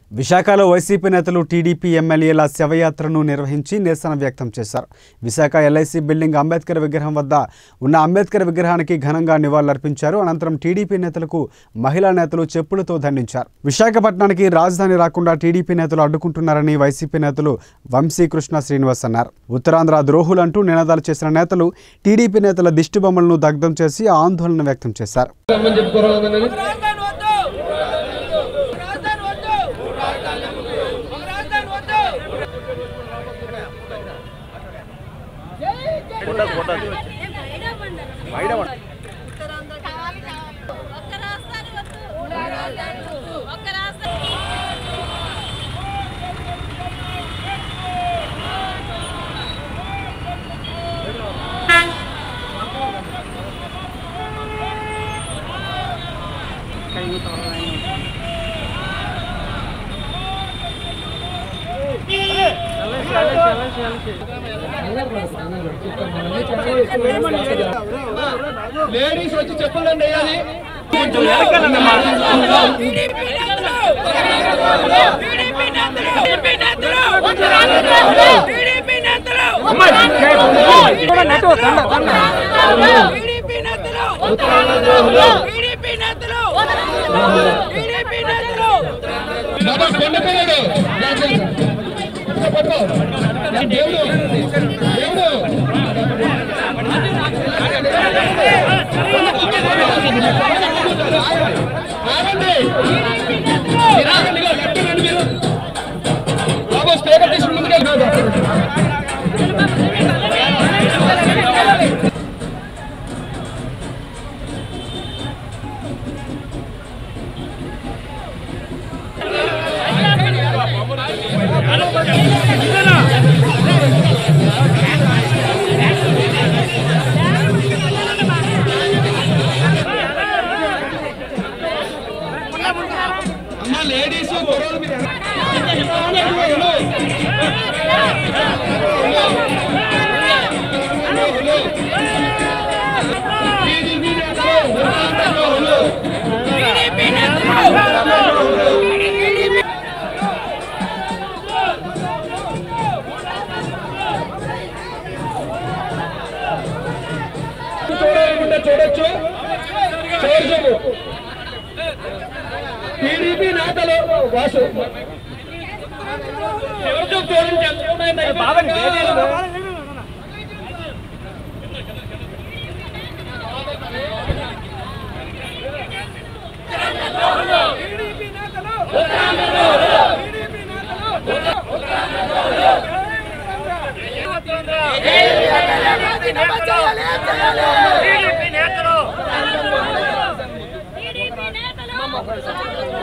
విశాఖలో వైసీపీ నేతలు టీడీపీ ఎమ్మెల్యేల శవయాత్రను నిర్వహించి నిరసన వ్యక్తం చేశారు విశాఖ ఎల్ఐసి బిల్డింగ్ అంబేద్కర్ విగ్రహం వద్ద ఉన్న అంబేద్కర్ విగ్రహానికి ఘనంగా నివాళులర్పించారు అనంతరం టీడీపీ నేతలకు మహిళా నేతలు చెప్పులతో దండించారు విశాఖపట్నానికి రాజధాని రాకుండా టీడీపీ నేతలు అడ్డుకుంటున్నారని వైసీపీ నేతలు వంశీకృష్ణ శ్రీనివాస్ అన్నారు ఉత్తరాంధ్ర ద్రోహులంటూ నినాదాలు చేసిన నేతలు టీడీపీ నేతల దిష్టిబొమ్మలను దగ్ధం చేసి ఆందోళన వ్యక్తం చేశారు రమ్మని చెప్పుకోరాలని రాజధాని వద్దు రాజధాని వద్దు ఒక రాజధాని వద్దు ఒక్క రాష్ట్రాన్ని వద్దు ఒక్క రాష్ట్రాన్ని లేడీస్ వచ్చి చెప్పులండి వేయాలి టీడీపీ నేతలు టీడీపీ నేతలు టీడీపీ నేతలు టీడీపీ నేతలు టీడీపీ నేతలు టీడీపీ నేతలు టీడీపీ నేతలు బాబా కొండపిల్లడు పట్టుకో దేవుడు దేవుడు ఆగండి మీరు ఆగండి ఇగో లెఫ్ట్ రండి మీరు బాబు స్పీకర్ తీసుకుని ముందుకు వెళ్ళిపోదు అమ్మ లేడీస్ కుర్రోళ్ళు మీరు టీడీపీ నేతలు చూడాలనుకుంటే చూడొచ్చు చూడము టీడీపీ నేతలు వాసు ఎవరితో చూడండి టీడీపీ నేతలు